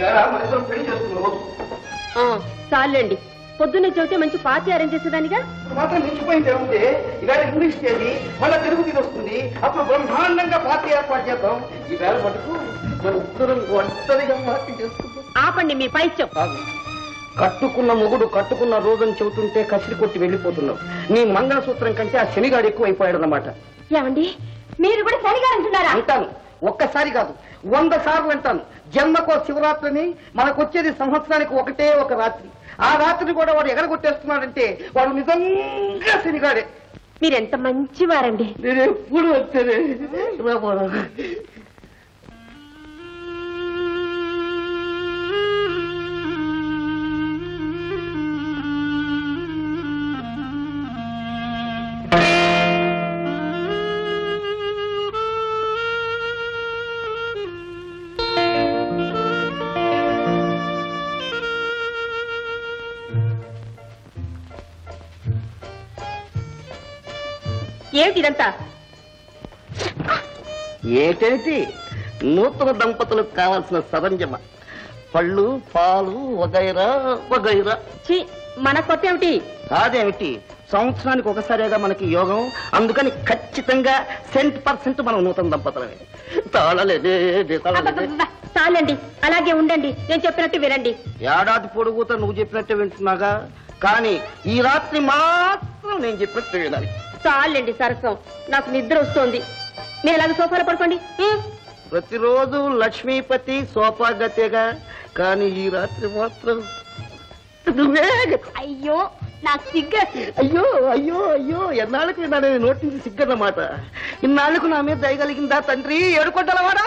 ఈవేళ మన ఇద్దరం పెళ్లి చేసుకున్న రోజు ఆ, చాలండి పొద్దున్నే చెబితే మంచి పార్టీ అరేంజ్ చేసేదానిగా ఇప్పుడు మాత్రం మించిపోయింది ఏముంది ఈవేళ ఇంగ్లీష్ తేదీ మళ్ళీ తెలుగు తీరు వస్తుంది అప్పుడు బ్రహ్మాండంగా పార్టీ ఏర్పాటు చేద్దాం ఈవేళ మటుకు మన ఇద్దరం ఒంటరిగా పార్టీ చేసుకుందాం ఆపండి మీ పైత్యం కాదు. కట్టుకున్న మొగుడు కట్టుకున్న రోజుని చెబుతుంటే కసిరి కొట్టి వెళ్ళిపోతున్నావు నీ మంగళసూత్రం కంటే ఆ శనిగాడు ఎక్కువ అయిపోయాడు అన్నమాట ఏమండి మీరు కూడా సరిగా అంటున్నారా అంటాను ఒక్కసారి కాదు వంద సార్లు అంటాను జన్మకో శివరాత్రిని మనకొచ్చేది సంవత్సరానికి ఒకటే ఒక రాత్రి ఆ రాత్రిని కూడా వాడు ఎగరగొట్టేస్తున్నాడంటే వాడు నిజంగా శనిగాడే మీరెంత మంచివారండి నేను ఎప్పుడు వచ్చేది ఏమిటి ఇదంతా ఏటేంటి నూతన దంపతులకు కావాల్సిన సరంజమ పళ్ళు పాలు వగైరా వగైరా ఛీ మన కొత్త ఏమిటి కాదేమిటి సంవత్సరానికి ఒకసారిగా మనకి యోగం అందుకని ఖచ్చితంగా సెంట్ పర్సెంట్ మనం నూతన దంపతులమే తాళలేదే తాళలేదే అబ్బబ్బబ్బ, చాలండి అలాగే ఉండండి నేను చెప్పినట్టు వినండి ఏడాది పొడుగుతా నువ్వు చెప్పినట్టే వింటున్నాగా కానీ ఈ రాత్రి మాత్రం నేను చెప్పినట్టు వినాలి చాలండి సరసం నాకు నిద్ర వస్తోంది మీరు ఎలాగ సోఫాలో పడుకోండి ఉమ్. ప్రతిరోజు లక్ష్మీపతి సోపాగతేగా కానీ ఈ రాత్రి మాత్రం నువ్వే గతి. అయ్యో నాకు సిగ్గేస్తుంది అయ్యో అయ్యో అయ్యో ఎన్నాళ్ళకు విన్నాను నేను నోటి నుంచి సిగ్గన్నమాట ఇన్నాళ్ళకు నా మీద దయగలిగిందా తండ్రి ఏడుకొట్టలవాడా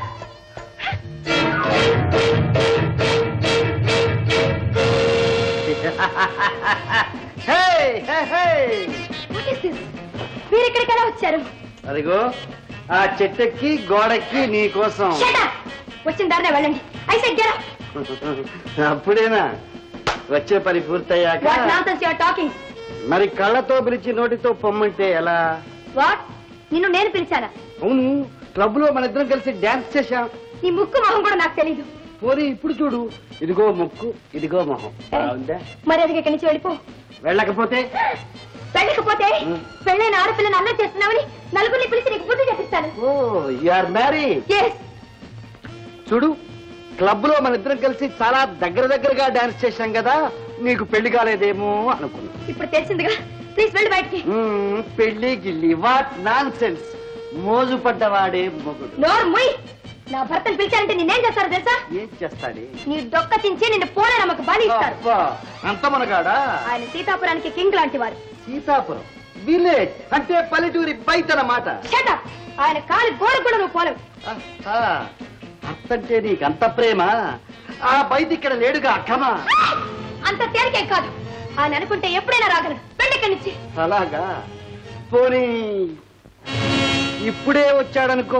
మీరు ఇక్కడికి వచ్చారు అదిగో ఆ చెట్టెక్కి గోడెక్కి నీ కోసం Shut up! వచ్చిన దారినే వెళ్ళండి అయితే గెరా అప్పుడేనా వచ్చే పని పూర్తయ్యాక వాట్ నాన్సెన్స్ యువర్ టాకింగ్ మరి కళ్ళతో పిలిచి నోటితో పొమ్మంటే ఎలా వాట్ నిన్ను నేను పిలిచానా అవును క్లబ్ లో మన ఇద్దరం కలిసి డాన్స్ చేశాం నీ ముక్కు మొహం కూడా నాకు తెలీదు పోనీ ఇప్పుడు చూడు ఇదిగో ముక్కు ఇదిగో మొహం బాగుందా మరి అది ఇక్కడి నుంచి వెళ్ళిపో వెళ్ళకపోతే వెళ్ళకపోతే Hmm. పెళ్ళైన ఆడపిల్లని అల్లరి చేస్తున్నావని నలుగురిని పిలిచి నీకు బుద్ధి చెప్పిస్తాను ఓ ఆర్ మ్యారీ ఎస్ చూడు క్లబ్ లో మన ఇద్దరం కలిసి చాలా దగ్గర దగ్గరగా డాన్స్ చేశాం కదా నీకు పెళ్లి కాలేదేమో అనుకున్నా ఇప్పుడు తెలిసిందిగా ప్లీజ్ వెళ్ళి బయటికి మ్మ్, పెళ్లి గిల్లి వాట్ నాన్ సెన్స్ మోజు పడ్డవాడే మొగుడు నోరు ముయ్ నా భర్తను పిలిచారంటే నేనేం చేస్తారు తెలుసా ఏం చేస్తాడే నీ డొక్క చించి నిన్ను పోలే నమ్మకు బలి ఇస్తారు అబ్బా, అంత మనగాడా ఆయన సీతాపురానికి కింగ్ లాంటి వారు సీతాపురం విలేజ్ అంటే పల్లెటూరి బయట అన్నమాట షటప్ ఆయన కాలి గోడ కూడా నువ్వు పోలేవు ఆహా, అత్తంటే నీకు అంత ప్రేమ ఆ బయట ఇక్కడ లేడుగా అక్కమా అంత తేలికేం కాదు ఆయన అనుకుంటే ఎప్పుడైనా రాగలడు వెళ్ళి ఇక్కడి నుంచి అలాగా పోనీ ఇప్పుడే వచ్చాడనుకో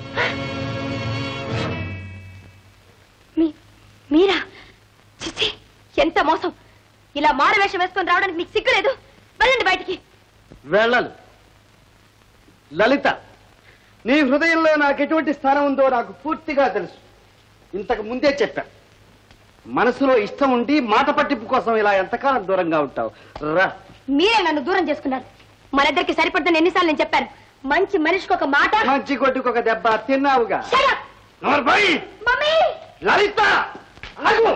మీ- మీరా చిచి ఎంత మోసం ఇలా మారవేషం వేసుకొని రావడానికి మీకు సిగ్గులేదు వెళ్ళండి బయటికి వెళ్ళాలి లలిత నీ హృదయంలో నాకు ఎటువంటి స్థానం ఉందో నాకు పూర్తిగా తెలుసు ఇంతకు ముందే చెప్పా మనసులో ఇష్టం ఉండి మాట పట్టింపు కోసం ఇలా ఎంతకాలం దూరంగా ఉంటావు రా మీరే నన్ను దూరం చేసుకున్నారు మన ఇద్దరికి సరిపడుతున్న ఎన్నిసార్లు నేను చెప్పాను మంచి మనిషికి ఒక మాట మంచి కొట్టుకు ఒక దెబ్బ తిన్నావుగా Shut up! నోర్బై! మమ్మీ లలిత ఆగు!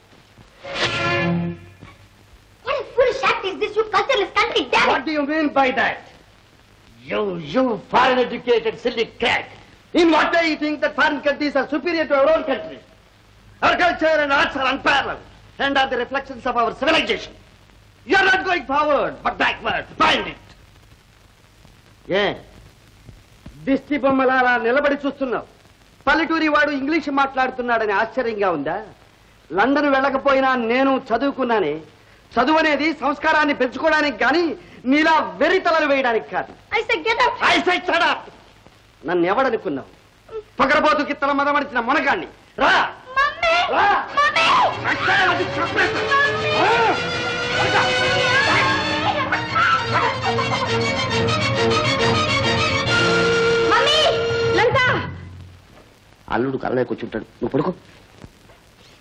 What a foolish act is this, you cultureless country, damn What it! do you mean by that? You, you foreign educated silly cat. In what way you think that foreign countries are superior to our own country? Our culture and arts are unparalleled and are the reflections of our civilization. You are not going forward, but backward. Find it. ఏ దిష్టి బొమ్మలా అలా నిలబడి చూస్తున్నావు పల్లెటూరి వాడు English మాట్లాడుతున్నాడని ఆశ్చర్యంగా ఉందా London వెళ్ళకపోయినా నేను చదువుకున్నానే చదువు అనేది సంస్కారాన్ని పెంచుకోవడానికి కానీ నీలా వెరితలలు వేయడానికి కాదు I said get out! I said shut up. నన్ను ఎవడనుకున్నావు పొగరబోతు కిత్తల మదమడిచిన మునగాన్ని రా మమ్మీ! రా మమ్మీ! రక్తాన్ని చంపేస్తా. రా. మమ్మీ! లంక! అల్లుడు కళ్ళలో కూర్చుంటాడు నువ్వు పడుకో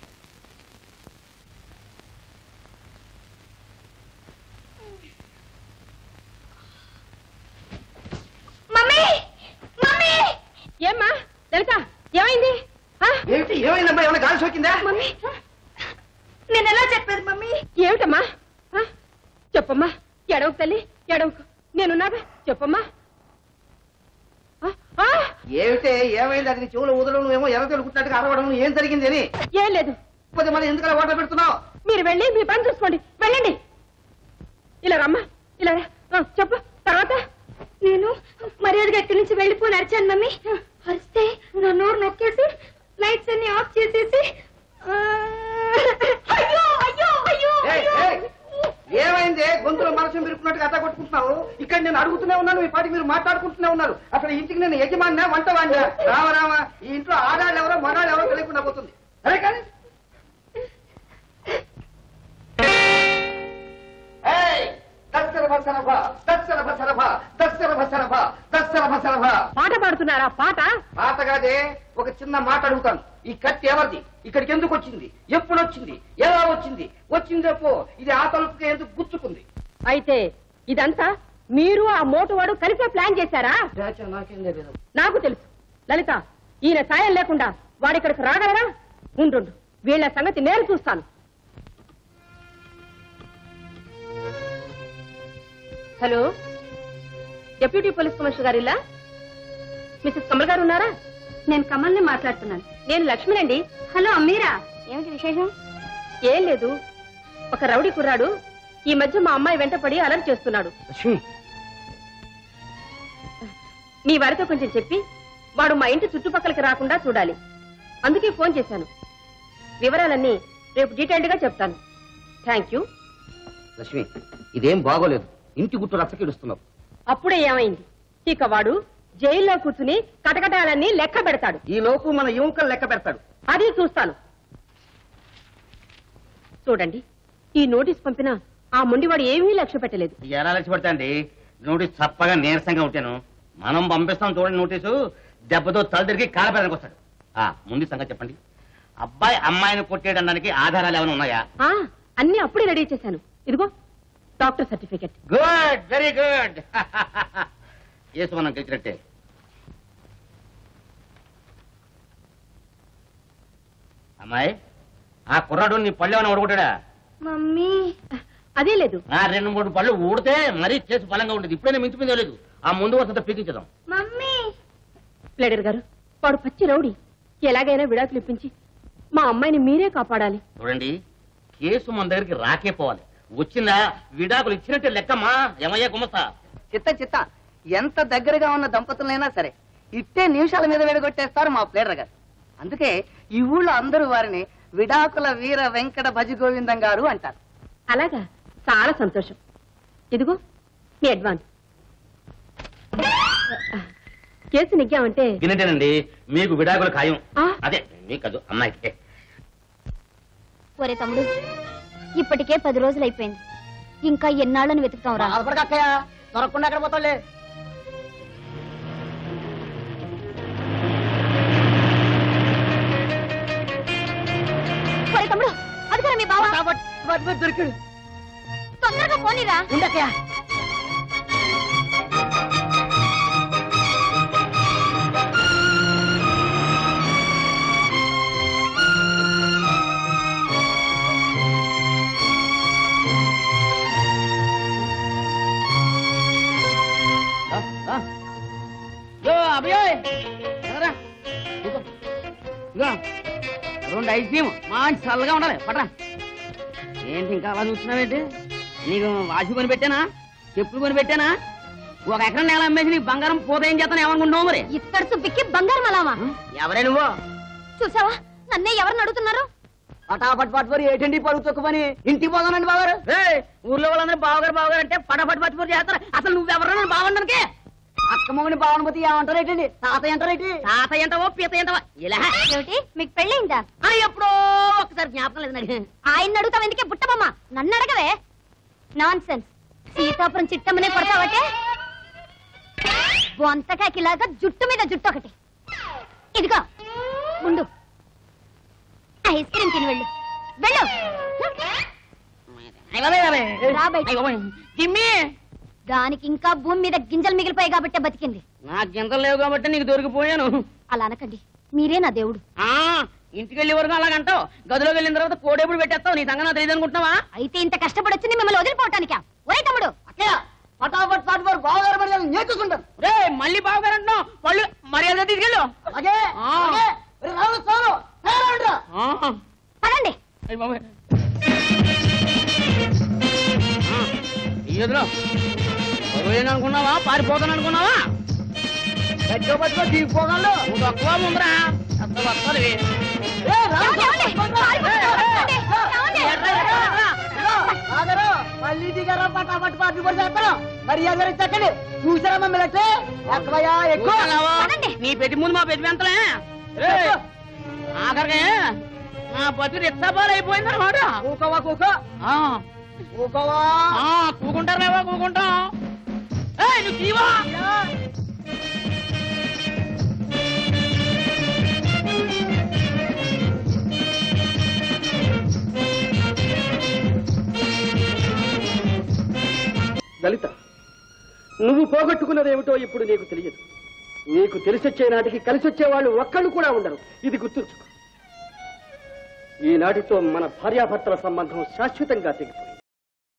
సోకిందా మమ్మీ నేను ఎలా చెప్పేది మమ్మీ ఏమిటమ్మా ఆ? చెప్పమ్మా ఎడవకు తల్లి ఎడవకు నేనున్నాగా చెప్పమ్మా ఆ? ఆ? ఏమిటే ఏమైంది అది నీ చెవులు ఊదడం నువ్వేమో ఎర్ర తెలుగుతున్నట్టుగా అరవడం ఏం జరిగింది అని ఏం లేదు పోతే మరి ఎందుకు అలా ఓట పెడుతున్నావు మీరు వెళ్ళి మీ పని చూసుకోండి వెళ్ళండి ఇలా రమ్మా ఇలా రా. ఆ, చెప్పు తర్వాత నేను మర్యాదగా ఇక్కడి నుంచి వెళ్ళిపోని అరిచాను మమ్మీ అరిస్తే నా నోరు నొక్కేసి లైట్స్ అన్ని ఆఫ్ చేసేసి ఆ, అయ్యో అయ్యో అయ్యో ఏయ్, అయ్యో ఏయ్, ఏమైంది గొంతులో మనసు మిరుకున్నట్టుగా అట్ట కొట్టుకుంటున్నావు ఇక్కడ నేను అడుగుతూనే ఉన్నాను మీ పాటికి మీరు మాట్లాడుకుంటూనే ఉన్నారు అక్కడ ఇంటికి నేను యజమాన్నా వంట వాడినా రామ రామ ఈ ఇంట్లో ఆడాళ్ళు ఎవరో మగాళ్ళు ఎవరో తెలియకుండా పోతుంది అదే కానీ ఏయ్, దస్సరభ సరభ, దస్సరభ సరభ, దస్సరభ సరభ, దస్సరభ సరభ. పాట పాడుతున్నారా పాట పాతగాదే ఒక చిన్న మాట అడుగుతాను ఈ కత్తి ఎవరిది ఇక్కడికి ఎందుకు వచ్చింది ఎప్పుడు వచ్చింది ఎలా వచ్చింది వచ్చిందేపో ఇది ఆ తలుపుకి ఎందుకు గుచ్చుకుంది అయితే ఇదంతా మీరు ఆ మోటువాడు కలిసే ప్లాన్ చేశారా రాజా, నాకేం తెలియదు నాకు తెలుసు లలిత ఈయన సాయం లేకుండా వాడిక్కడికి రాగలరా ఉండు వీళ్ళ సంగతి నేను చూస్తాను హలో డిప్యూటీ పోలీస్ కమిషనర్ గారు ఇలా మిసెస్ కమల్ గారు ఉన్నారా నేను కమల్ని మాట్లాడుతున్నాను నేను లక్ష్మినండి హలో మీరా ఏమిటి విశేషం ఏం లేదు ఒక రౌడీ కుర్రాడు ఈ మధ్య మా అమ్మాయి వెంటపడి అలర్ట్ చేస్తున్నాడు లక్ష్మి మీ వారితో కొంచెం చెప్పి వాడు మా ఇంటి చుట్టుపక్కలకి రాకుండా చూడాలి అందుకే ఫోన్ చేశాను వివరాలన్నీ రేపు డీటెయిల్డ్ గా చెప్తాను థ్యాంక్ యూ లక్ష్మి ఇదేం బాగోలేదు ఇంటి గుట్టు రచ్చకిడుస్తున్నావు అప్పుడే ఏమైంది ఇక వాడు జైల్లో కూర్చుని కటకటాలన్నీ లెక్క పెడతాడు ఈ లోపు మన యువకులు లెక్క పెడతాడు అది చూస్తాను చూడండి ఈ నోటీస్ పంపిన ఆ మొండివాడు ఏమీ లక్ష్య పెట్టలేదు ఎలా లక్ష్య పెడతా అండి నోటీస్ చప్పగా నీరసంగా ఉంటాను మనం పంపిస్తాం చూడండి నోటీసు దెబ్బతో తల తిరిగి కాలపేదానికి వస్తాడు ఆ ముందు సంగతి చెప్పండి అబ్బాయి అమ్మాయిని కొట్టేయడానికి ఆధారాలు ఏమైనా ఉన్నాయా ఆ అన్ని అప్పుడే రెడీ చేశాను ఇదిగో doctor certificate good very good ఏసు మనం గెలిచినట్టే అమ్మాయి ఆ కుర్రాడు నీ పళ్ళు ఏమైనా ఉడగొట్టాడా మమ్మీ అదే లేదు ఆ రెండు మూడు పళ్ళు ఊడితే మరీ చేసి బలంగా ఉండేది ఇప్పుడైనా మించిపోయిందో లేదు ఆ ముందు వసంత పీకించదాం మమ్మీ ప్లేడర్ గారు వాడు పచ్చి రౌడీ ఎలాగైనా విడాకులు ఇప్పించి మా అమ్మాయిని మీరే కాపాడాలి చూడండి కేసు మన దగ్గరికి రాకే పోవాలి వచ్చిందా విడాకులు ఇచ్చినట్టే లెక్కమ్మా ఏమయ్యా గుమస్తా చిత్త చిత్త ఎంత దగ్గరగా ఉన్న దంపతులైనా సరే ఇట్టే నిమిషాల మీద విడగొట్టేస్తారు మా ప్లేడర్ గారు అందుకే ఈ ఊళ్ళో అందరూ వారిని విడాకుల వీర వెంకట భజ గోవిందం గారు అంటారు అలాగా చాలా సంతోషం ఇదిగో మీ అడ్వాన్స్ కేసు నెగ్గామంటే వినంటేనండి మీకు విడాకులు ఖాయం ఆ? అదే మీకు కాదు అమ్మాయికి ఒరే తమ్ముడు ఇప్పటికే పది రోజులు అయిపోయింది ఇంకా ఎన్నాళ్ళని వెతుకుతాం రా బాధపడకక్కయ్య దొరకకుండా అక్కడ పోతాలే ఒరే తమ్ముడు అదిగోరా మీ బావ దొరికాడు తొందరగా పోనీరా ఉండక్కయ్య యో అభయోయ్ రా. కూకో. ఇదిగో, రెండు ఐస్ క్రీమ్ మంచి చల్లగా ఉండాలి పట్రా ఏంటి ఇంకా అలా చూస్తున్నావేంటి నీకు వాచి కొని పెట్టానా చెప్పులు కొని పెట్టానా ఒక ఎకరం నేల అమ్మేసి నీకు బంగారం పోత ఏం చేస్తాను ఏమనుకుంటున్నావు మరి ఇత్తడి సుబ్బికి బంగారం అలామా ఎవరే నువ్వు చూసావా నన్నే ఎవరిని అడుగుతున్నారు పటాపట్ పట్టుకొని ఏటండి పరుగు తొక్కుమని ఇంటికి పోదానండి బావగారు ఏయ్, ఊర్లో వాళ్ళందరూ బావగారు బావగారు అంటే పటాపట్ పట్టుకొని చేస్తారు అసలు నువ్వెవరన్నా బాగుండడానికి అక్క మొగని బావనపతి ఏమంటారు ఏంటండి తాతయ్య అంటారు ఏంటి తాతయ్య అంటావో పీత అంటావా ఇలా ఏమిటి మీకు పెళ్ళయిందా అని ఎప్పుడో ఒకసారి జ్ఞాపకం లేదు నాకు ఆయన అడుగుతావు ఎందుకే బుట్టబొమ్మ నన్ను అడగవే నాన్ సెన్స్ సీతాపురం చిట్టమ్మనే కొడతావటే బొంతకాకిలాగా జుట్టు మీద జుట్టు ఒకటి ఇదిగో ముందు ఐస్ క్రీమ్ తిని వెళ్ళు వెళ్ళు రా బయటికి. జిమ్మి దానికి ఇంకా భూమి మీద గింజలు మిగిలిపోయాయి కాబట్టే బతికింది నా గింతలు లేవు కాబట్టి నీకు దొరికిపోయాను అలా అనకండి మీరే నా దేవుడు ఆ ఇంటికి వెళ్ళే వరకు అలాగంటావు గదిలోకి వెళ్ళిన తర్వాత కోడేపుడు పెట్టేస్తావు నీ సంగతి తెలియదు అనుకుంటున్నావా అయితే ఇంత కష్టపడి వచ్చింది మిమ్మల్ని వదిలిపోవటానికా ఒరే తమ్ముడు అక్కయ్య పటాపట్ పాటు వారు బావగారు మర్యాదలు నేర్చుకుంటారు రే మళ్ళీ బావగారు అంటున్నావు వాళ్ళు మర్యాద తీసుకెళ్ళు అలాగే ఆ. అలాగే. ఒరే రావు సారు తయారవండిరా. ఆహా. పదండి అయ్ బాబోయ్. ఆ, ఈ ఎదురు బరువు అనుకున్నావా పారిపోతాను అనుకున్నావా గట్టిగా పట్టుకో దిగిపోగలరు నువ్వు తక్కువ ముందరా ఎంత వస్తుంది ఏ, రావు ఏమండి? సారు, పారిపోండి, పట్టుకోండి. ఏమండి? ఏమండి? ఆగరు మళ్ళీ దిగారా పటాపట్ పాటు కూడా చేస్తాను మర్యాద చక్కని చూసారా మమ్మల్ని అంటే ఎక్కువయా ఎక్కువ పదండి. నీ పెట్టి ముందు మా పెట్టి వెంతలే ఆఖరికి నా బతి రిక్షాబాలు అయిపోయింది అనమాట కూకోవా కూకో కూకోవా కూకుంటారేవా కూకుంటాం ఏయ్, నువ్వు తీవా లలిత నువ్వు పోగొట్టుకున్నదేమిటో ఇప్పుడు నీకు తెలియదు నీకు తెలిసొచ్చే నాటికి కలిసి వచ్చే వాళ్ళు ఒక్కళ్ళు కూడా ఉండరు ఇది గుర్తుంచుకో ఈనాటితో మన భార్యాభర్తల సంబంధం శాశ్వతంగా తెగిపోయింది